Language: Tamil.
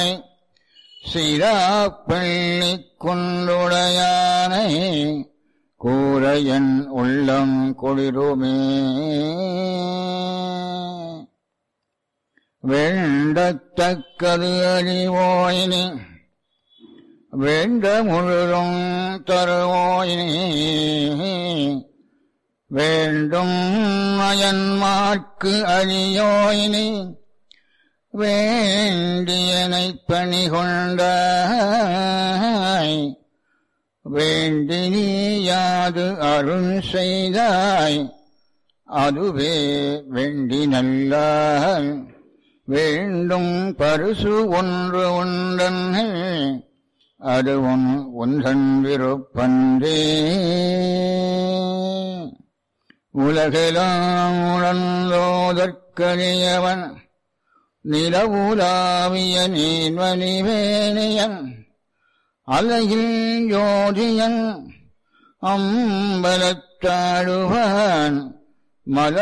சிராப்பள்ளி குன்றுடையானை கூரையன் உள்ளம் குளிருமே வேண்டத்தக்கது அறிவோயினி வேண்ட முழுதும் தருவோயினி வேண்டும் அயன்மார்க்கு அழியோயினி வேண்டியனை பணி கொண்டாய் வேண்டி நீ யாது அருள் செய்தாய் அதுவே வேண்டி நல்லால் வேண்டும் பரிசு ஒன்று உண்டன் அது உன் ஒன்றன் விருப்பன்றே உலகெல்லாம் உணர்ந்தோதற்கரியவன் நிலவுலாவிய நீர்வனிவேணியன் அலையில் ஜோதியன் அம்பலத்தாடுவான் மல